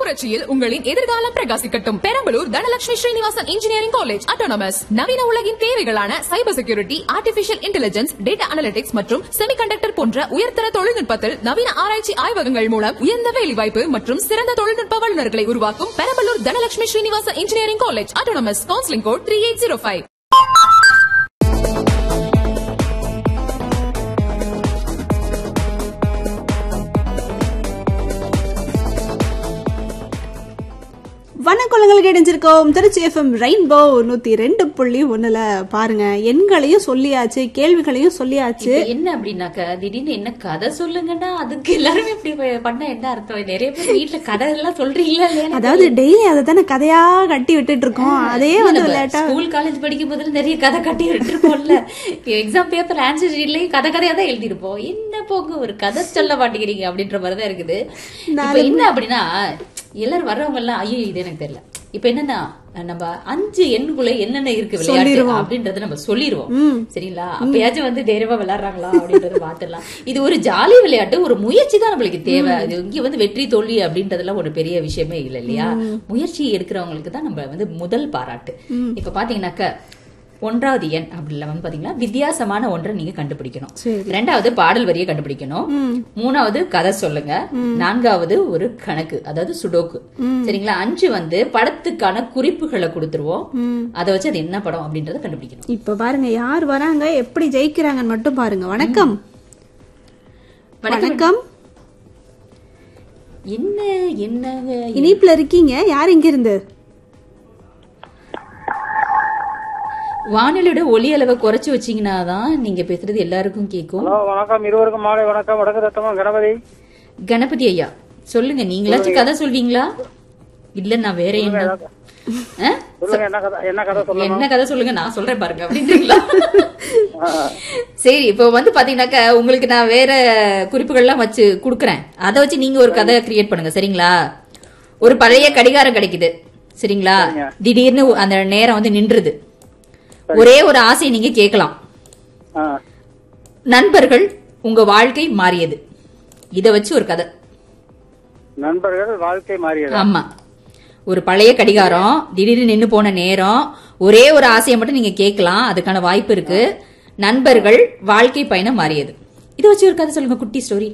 புரட்சியில் உங்களின் எதிர்காலம் பிரகாசிக்கட்டும் Perambalur Dhanalakshmi Srinivasan engineering college autonomous நவீன உலகின் தேவைகளான cyber security artificial intelligence data analytics மற்றும் செமிகண்டக்டர் போன்ற உயர்தர தொழில்நுட்பத்தில் நவீன ஆராய்ச்சி ஆய்வகங்கள் மூலம் உயர்ந்த வேலைவாய்ப்பு மற்றும் சிறந்த தொழில்நுட்ப வல்லுநர்களை உருவாக்கும் Perambalur Dhanalakshmi Srinivasan engineering college autonomous counselling code three eight zero five வணக்கங்கள் கிடைஞ்சிருக்கோம் திருச்சி எஃப்எம் ரெயின்போ நூத்தி ரெண்டு புள்ளி ஒண்ணுல பாருங்க எண்களையும் சொல்லியாச்சு கேள்விகளையும் சொல்லியாச்சு இப்ப என்ன அப்படின்னாக்க திடீர்னு என்ன கதை சொல்லுங்கன்னா அதுக்கு எல்லாருமே இப்படி ப- பண்ண என்ன அர்த்தம் நிறைய பேர் வீட்டுல கதை எல்லாம் சொல்றீங்களா இல்லையா அதாவது டெய்லி அதை தானே கதையா கட்டி விட்டுட்டு இருக்கோம் அதே வந்து விளையாட்டா ஸ்கூல் காலேஜ் படிக்கும் போதுல நிறைய கதை கட்டி விட்டுருப்போம்ல எக்ஸாம் பேப்பர் ஆன்சர் ஷீட்லயும் கதை கதையா தான் எழுதிருப்போம் என்ன போங்க ஒரு கதை சொல்ல மாட்டேங்கிறீங்க அப்படின்ற மாதிரி தான் இருக்குது இப்ப என்ன அப்படின்னா எல்லாரும் வர்றவங்க எல்லாம் ஐயோ இது எனக்கு தெரியல இப்ப என்னன்னா நம்ம அஞ்சு எண்ணுக்குள்ள என்னென்ன இருக்கு விளையாட்டு அப்படின்றத நம்ம சொல்லிடுவோம் சரிங்களா அப்பயாச்சும் வந்து தைரியமா விளையாடுறாங்களா அப்படின்றத பாத்துடலாம் இது ஒரு ஜாலி விளையாட்டு ஒரு முயற்சி தான் நம்மளுக்கு தேவை அது இங்க வந்து வெற்றி தோல்வி அப்படின்றதெல்லாம் ஒரு பெரிய விஷயமே இல்லை இல்லையா முயற்சி எடுக்கிறவங்களுக்கு தான் நம்ம வந்து முதல் பாராட்டு இப்ப பாத்தீங்கன்னாக்க ஒன்றாவது எண் அப்படில வந்து பாத்தீங்கன்னா வித்தியாசமான ஒன்றை நீங்க கண்டுபிடிக்கணும் ரெண்டாவது பாடல் வரியை கண்டுபிடிக்கணும் மூணாவது கதை சொல்லுங்க நான்காவது ஒரு கணக்கு அதாவது சுடோக்கு சரிங்களா அஞ்சு வந்து படத்துக்கான குறிப்புகளை கொடுத்துருவோம் அதை வச்சு அது என்ன படம் அப்படின்றத கண்டுபிடிக்கணும் இப்ப பாருங்க யார் வராங்க எப்படி ஜெயிக்கிறாங்கன்னு மட்டும் பாருங்க வணக்கம் வணக்கம் என்ன என்ன இனிப்புல இருக்கீங்க யார் இங்க இருந்து வானொலியோட ஒலி அளவை குறைச்சு வச்சீங்கன்னா தான் நீங்க பேசுறது எல்லாருக்கும் கேட்கும் ஹலோ வணக்கம் இருவருக்கும் மாலை வணக்கம் வடக்கு ரத்தமும் கணபதி கணபதி ஐயா சொல்லுங்க நீங்களாச்சும் கதை சொல்வீங்களா இல்ல நான் வேற என்ன ஆ? சொல்லுங்க என்ன கதை என்ன கதை சொல்லணும் என்ன கதை சொல்லுங்க நான் சொல்றேன் பாருங்க அப்படின்றீங்களா சரி இப்போ வந்து பாத்தீங்கன்னாக்க உங்களுக்கு நான் வேற குறிப்புகள்லாம் வச்சு குடுக்கறேன் அதை வச்சு நீங்க ஒரு கதை கிரியேட் பண்ணுங்க சரிங்களா ஒரு பழைய கடிகாரம் கிடைக்குது சரிங்களா திடீர்னு அந்த நேரம் வந்து நின்றுது ஒரே ஒரு ஆசையை நீங்க கேட்கலாம் ஆ, நண்பர்கள் உங்க வாழ்க்கை மாறியது இத வச்சு ஒரு கதை நண்பர்கள் வாழ்க்கை மாறியது ஆமா ஒரு பழைய கடிகாரம் திடீர்னு நின்னு போன நேரம் ஒரே ஒரு ஆசையை மட்டும் நீங்க கேட்கலாம் அதுக்கான வாய்ப்பு இருக்கு நண்பர்கள் வாழ்க்கை பயணம் மாறியது இத வச்சு ஒரு கதை சொல்லுங்க குட்டி ஸ்டோரி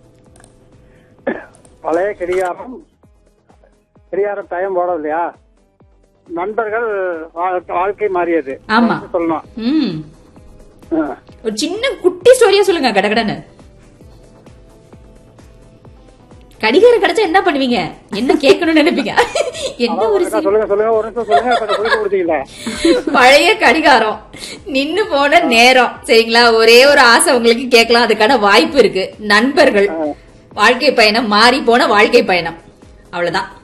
பழைய கடிகாரம் கடிகாரம் டைம் போட இல்லையா நண்பர்கள் வாழ்- வாழ்க்கை மாறியது ஆமா சொல்லணும் ம் ஆ. ஒரு சின்ன குட்டி ஸ்டோரியா சொல்லுங்க கடகடன்னு கடிகாரம் கிடைச்சா என்ன பண்ணுவீங்க என்ன கேட்கணும்னு நினைப்பீங்க என்ன ஒரு அக்கா, சொல்லுங்க சொல்லுங்க ஒரு நிமிஷம் சொல்லுங்க கொஞ்சம் புரிஞ்சு கொடுத்தீங்களா பழைய கடிகாரம் நின்னு போன நேரம் சரிங்களா ஒரே ஒரு ஆசை உங்களுக்கு கேட்கலாம் அதுக்கான வாய்ப்பு இருக்கு நண்பர்கள் வாழ்க்கை பயணம் மாறி போன வாழ்க்கை பயணம் அவ்வளவுதான்